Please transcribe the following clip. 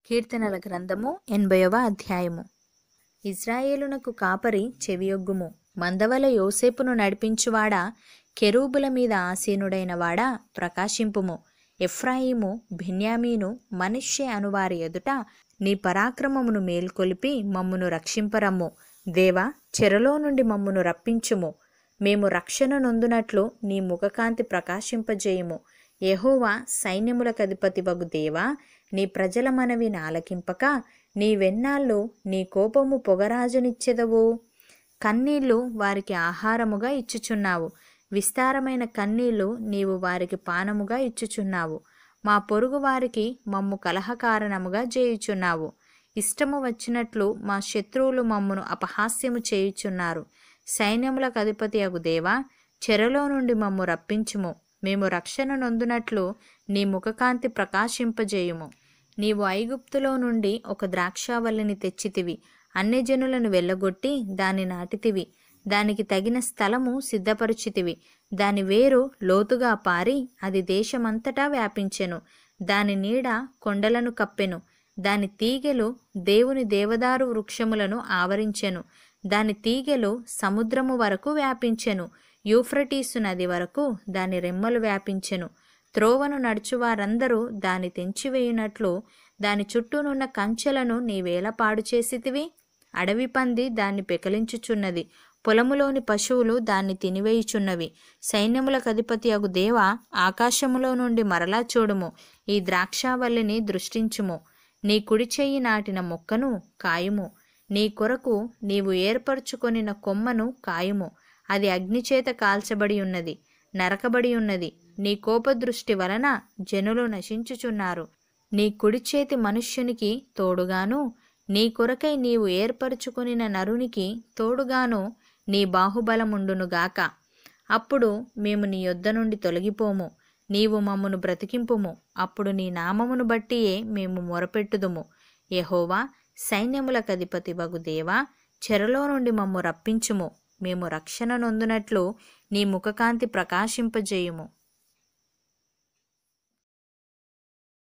కీర్తనల గ్రంథము ఎనభైవ అధ్యాయము ఇజ్రాయేలునకు కాపరి చెవియొగ్గుము మందవల యోసేపును నడిపించువాడా కెరూబుల మీద ఆసీనుడైన వాడా ప్రకాశింపుము ఎఫ్రాయిము బిన్యామీను మనిషే అనువారి ఎదుట నీ పరాక్రమమును మేల్కొలిపి మమ్మును రక్షింపరమ్ము దేవా చెరలో నుండి మమ్మును రప్పించుము మేము రక్షణ నొందునట్లు నీ ముఖకాంతి ప్రకాశింపజేయుము యెహోవా సైన్యములకధిపతివగు దేవా నీ ప్రజల మనవి నాలకింపక నీ వెన్నాళ్ళు నీ కోపము పొగరాజనిచ్చెదవు కన్నీళ్లు వారికి ఆహారముగా ఇచ్చుచున్నావు విస్తారమైన కన్నీళ్లు నీవు వారికి పానముగా ఇచ్చుచున్నావు మా పొరుగు వారికి మమ్ము కలహకారణముగా చేయుచున్నావు ఇష్టము వచ్చినట్లు మా శత్రువులు మమ్మును అపహాస్యము చేయుచున్నారు సైన్యములకు అధిపతి అగు దేవా చెరలో నుండి మమ్ము రప్పించుము మేము రక్షణ నొందునట్లు నీ ముఖకాంతి ప్రకాశింపజేయుము నీవు ఐగుప్తులో నుండి ఒక ద్రాక్షావల్లిని తెచ్చితివి అన్యజనులను వెళ్ళగొట్టి దాన్ని నాటితివి దానికి తగిన స్థలము సిద్ధపరుచితివి దాని వేరు లోతుగా పారి అది దేశమంతటా వ్యాపించెను దాని నీడ కొండలను కప్పెను దాని తీగెలు దేవుని దేవదారు వృక్షములను ఆవరించెను దాని తీగెలు సముద్రము వరకు వ్యాపించెను యూఫ్రటీసు నది వరకు దాని రెమ్మలు వ్యాపించెను త్రోవను నడుచువారందరూ దాని తెంచివేయునట్లు దాని చుట్టూనున్న కంచెలను నీవేలా పాడు చేసితివి అడవి పంది దాన్ని పెకలించుచున్నది పొలములోని పశువులు దాన్ని తినివేయుచున్నవి సైన్యములకు అధిపతి అగు దేవ ఆకాశములో నుండి మరలా చూడుము ఈ ద్రాక్షావల్లిని దృష్టించుము నీ కుడి చెయ్యి నాటిన మొక్కను కాయుము నీ కొరకు నీవు ఏర్పరచుకొనిన కొమ్మను కాయుము అది అగ్నిచేత కాల్చబడి ఉన్నది నరకబడి ఉన్నది నీ కోపదృష్టి వలన జనులు నశించుచున్నారు నీ కుడి చేతి మనుష్యునికి తోడుగాను నీ కొరకై నీవు ఏర్పరచుకొనిన నరునికి తోడుగాను నీ బాహుబలముండునుగాక అప్పుడు మేము నీ యొద్ద నుండి తొలగిపోము నీవు మమ్మను బ్రతికింపుము అప్పుడు నీ నామమును బట్టియే మేము మొరపెట్టుదుము యెహోవా సైన్యములకధిపతి వగు దేవా చెరలో నుండి మమ్ము రప్పించుము మేము రక్షణ నొందునట్లు నీ ముఖకాంతి ప్రకాశింపజేయుము